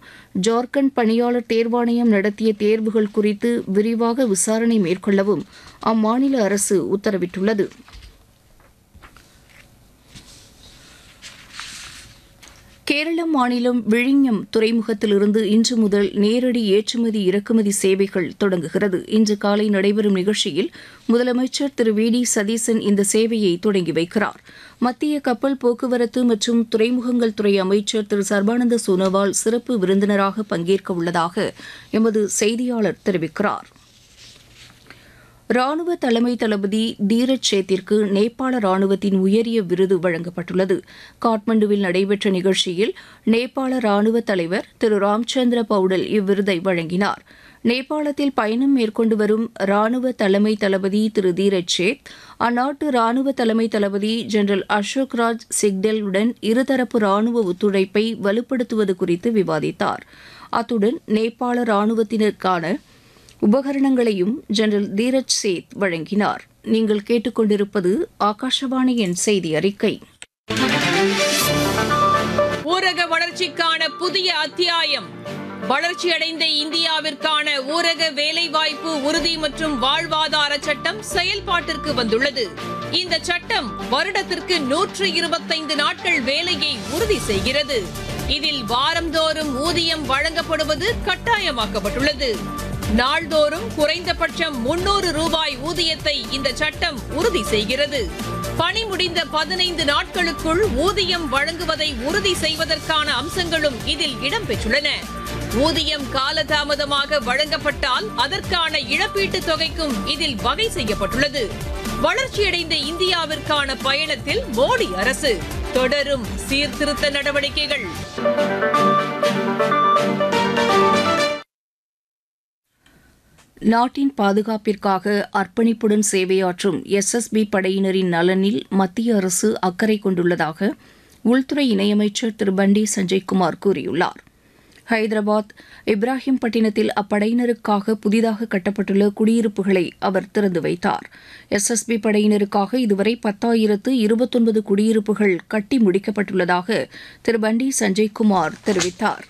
ஜார்க்கண்ட் பணியாளர் தேர்வாணையம் நடத்திய தேர்வுகள் குறித்து விரிவாக விசாரணை மேற்கொள்ளவும் அம்மாநில அரசு உத்தரவிட்டுள்ளது கேரள மாநிலம் விழிஞம் துறைமுகத்திலிருந்து இன்று முதல் நேரடி ஏற்றுமதி இறக்குமதி சேவைகள் தொடங்குகிறது இன்று காலை நடைபெறும் நிகழ்ச்சியில் முதலமைச்சர் திரு வி டி சதீசன் இந்த சேவையை தொடங்கி வைக்கிறார் மத்திய கப்பல் போக்குவரத்து மற்றும் துறைமுகங்கள் துறை அமைச்சர் திரு சர்பானந்த சோனோவால் சிறப்பு விருந்தினராக பங்கேற்க உள்ளதாக எமது செய்தியாளர் தெரிவிக்கிறார் ராணுவ தலைமை தளபதி தீரஜ் சேத்திற்கு நேபாள ராணுவத்தின் உயரிய விருது வழங்கப்பட்டுள்ளது காட்மண்டுவில் நடைபெற்ற நிகழ்ச்சியில் நேபாள ராணுவ தலைவர் திரு ராம்சந்திர பவுடல் இவ்விருதை வழங்கினார் நேபாளத்தில் பயணம் மேற்கொண்டு வரும் ராணுவ தலைமை தளபதி திரு தீரஜ் சேத் அந்நாட்டு ராணுவ தலைமை தளபதி ஜெனரல் அசோக் ராஜ் சிக்டெல் உடன் இருதரப்பு ராணுவ ஒத்துழைப்பை வலுப்படுத்துவது குறித்து விவாதித்தார் அத்துடன் நேபாள ராணுவத்தினருக்கான உபகரணங்களையும் ஜெனரல் தீரஜ் சேத் வழங்கினார் நீங்கள் கேட்டுக்கொண்டிருப்பது ஆகாஷவாணியின் செய்தி அறிக்கை ஊரக வளர்ச்சிக்கான புதிய அத்தியாயம் வளர்ச்சியடைந்த இந்தியாவிற்கான ஊரக வேலைவாய்ப்பு உறுதி மற்றும் வாழ்வாதார சட்டம் செயல்பாட்டிற்கு வந்துள்ளது இந்த சட்டம் வருடத்திற்கு நூற்று இருபத்தைந்து நாட்கள் வேலையை உறுதி செய்கிறது இதில் வாரந்தோறும் ஊதியம் வழங்கப்படுவது கட்டாயமாக்கப்பட்டுள்ளது நாள்தோறும் குறைந்தபட்சம் முன்னூறு ரூபாய் ஊதியத்தை இந்த சட்டம் உறுதி செய்கிறது பணி முடிந்த பதினைந்து நாட்களுக்குள் ஊதியம் வழங்குவதை உறுதி செய்வதற்கான அம்சங்களும் இதில் இடம்பெற்றுள்ளன ஊதியம் காலதாமதமாக வழங்கப்பட்டால் அதற்கான இழப்பீட்டுத் தொகைக்கும் இதில் வகை செய்யப்பட்டுள்ளது வளர்ச்சியடைந்த இந்தியாவிற்கான பயணத்தில் மோடி அரசு தொடரும் சீர்திருத்த நடவடிக்கைகள் நாட்டின் பாதுகாப்பிற்காக அர்ப்பணிப்புடன் சேவையாற்றும் எஸ்எஸ்பி படையினரின் நலனில் மத்திய அரசு அக்கறை கொண்டுள்ளதாக உள்துறை இணையமைச்சர் திரு பண்டி சஞ்சய்குமார் கூறியுள்ளார் ஹைதராபாத் இப்ராஹிம் பட்டினத்தில் அப்படையினருக்காக புதிதாக கட்டப்பட்டுள்ள குடியிருப்புகளை அவர் திறந்து வைத்தார் எஸ்எஸ்பி படையினருக்காக இதுவரை பத்தாயிரத்து இருபத்தொன்பது குடியிருப்புகள் கட்டி முடிக்கப்பட்டுள்ளதாக திரு பண்டி சஞ்சய்குமார் தெரிவித்தார்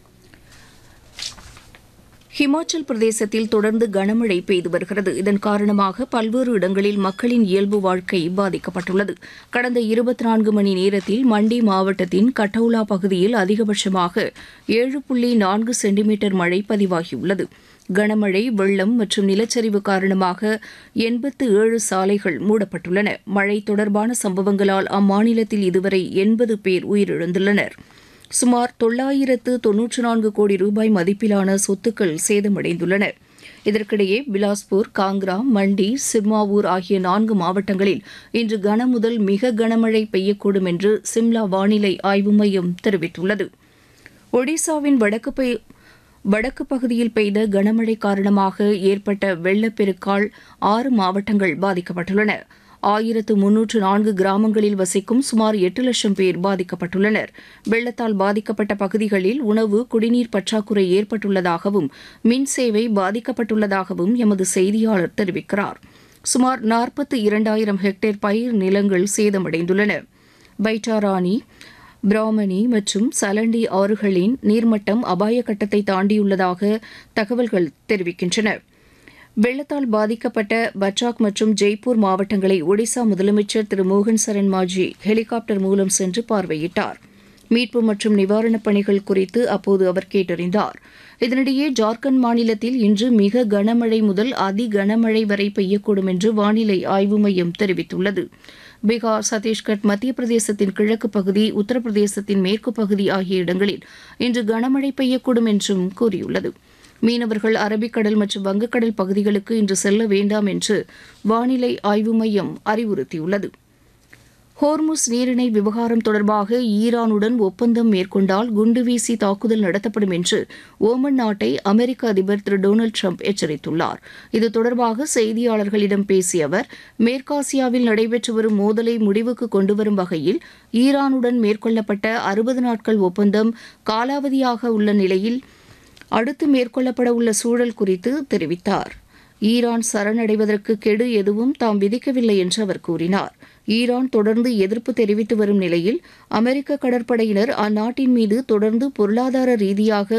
ஹிமாச்சல் பிரதேசத்தில் தொடர்ந்து கனமழை பெய்து வருகிறது இதன் காரணமாக பல்வேறு இடங்களில் மக்களின் இயல்பு வாழ்க்கை பாதிக்கப்பட்டுள்ளது கடந்த இருபத்தி நான்கு மணி நேரத்தில் மண்டி மாவட்டத்தின் கட்டவுலா பகுதியில் அதிகபட்சமாக ஏழு புள்ளி நான்கு சென்டிமீட்டர் மழை பதிவாகியுள்ளது கனமழை வெள்ளம் மற்றும் நிலச்சரிவு காரணமாக எண்பத்து ஏழு சாலைகள் மூடப்பட்டுள்ளன மழை தொடர்பான சம்பவங்களால் அம்மாநிலத்தில் இதுவரை எண்பது பேர் உயிரிழந்துள்ளனர் சுமார் தொள்ளாயிரத்து தொன்னூற்று நான்கு கோடி ரூபாய் மதிப்பிலான சொத்துக்கள் சேதமடைந்துள்ளன இதற்கிடையே பிலாஸ்பூர் காங்க்ரா மண்டி சிர்மாவூர் ஆகிய நான்கு மாவட்டங்களில் இன்று கனமுதல் மிக கனமழை பெய்யக்கூடும் என்று சிம்லா வானிலை ஆய்வு மையம் தெரிவித்துள்ளது ஒடிசாவின் வடக்கு பெய் வடக்கு பகுதியில் பெய்த கனமழை காரணமாக ஏற்பட்ட வெள்ளப்பெருக்கால் ஆறு மாவட்டங்கள் பாதிக்கப்பட்டுள்ளன ஆயிரத்து முன்னூற்று நான்கு கிராமங்களில் வசிக்கும் சுமார் எட்டு லட்சம் பேர் பாதிக்கப்பட்டுள்ளனர் வெள்ளத்தால் பாதிக்கப்பட்ட பகுதிகளில் உணவு குடிநீர் பற்றாக்குறை ஏற்பட்டுள்ளதாகவும் மின் சேவை பாதிக்கப்பட்டுள்ளதாகவும் எமது செய்தியாளர் தெரிவிக்கிறார் சுமார் நாற்பத்து இரண்டாயிரம் ஹெக்டேர் பயிர் நிலங்கள் சேதமடைந்துள்ளன பைட்டாராணி பிராமணி மற்றும் சலண்டி ஆறுகளின் நீர்மட்டம் அபாய கட்டத்தை தாண்டியுள்ளதாக தகவல்கள் தெரிவிக்கின்றன வெள்ளத்தால் பாதிக்கப்பட்ட பட்ராக் மற்றும் ஜெய்ப்பூர் மாவட்டங்களை ஒடிசா முதலமைச்சர் திரு மோகன் சரண் மாஜி ஹெலிகாப்டர் மூலம் சென்று பார்வையிட்டார் மீட்பு மற்றும் நிவாரணப் பணிகள் குறித்து அப்போது அவர் கேட்டறிந்தார் இதனிடையே ஜார்க்கண்ட் மாநிலத்தில் இன்று மிக கனமழை முதல் அதி கனமழை வரை பெய்யக்கூடும் என்று வானிலை ஆய்வு மையம் தெரிவித்துள்ளது பீகார் சத்தீஸ்கர் மத்திய பிரதேசத்தின் கிழக்கு பகுதி உத்தரப்பிரதேசத்தின் மேற்கு பகுதி ஆகிய இடங்களில் இன்று கனமழை பெய்யக்கூடும் என்றும் கூறியுள்ளது மீனவர்கள் அரபிக்கடல் மற்றும் வங்கக்கடல் பகுதிகளுக்கு இன்று செல்ல வேண்டாம் என்று வானிலை ஆய்வு மையம் அறிவுறுத்தியுள்ளது ஹோர்முஸ் நீரிணை விவகாரம் தொடர்பாக ஈரானுடன் ஒப்பந்தம் மேற்கொண்டால் குண்டுவீசி தாக்குதல் நடத்தப்படும் என்று ஓமன் நாட்டை அமெரிக்க அதிபர் திரு டொனால்டு ட்ரம்ப் எச்சரித்துள்ளார் இது தொடர்பாக செய்தியாளர்களிடம் பேசிய அவர் மேற்காசியாவில் நடைபெற்று வரும் மோதலை முடிவுக்கு கொண்டுவரும் வகையில் ஈரானுடன் மேற்கொள்ளப்பட்ட அறுபது நாட்கள் ஒப்பந்தம் காலாவதியாக உள்ள நிலையில் அடுத்து மேற்கொள்ளப்பட உள்ள சூழல் குறித்து தெரிவித்தார் ஈரான் சரணடைவதற்கு கெடு எதுவும் தாம் விதிக்கவில்லை என்று அவர் கூறினார் ஈரான் தொடர்ந்து எதிர்ப்பு தெரிவித்து வரும் நிலையில் அமெரிக்க கடற்படையினர் அந்நாட்டின் மீது தொடர்ந்து பொருளாதார ரீதியாக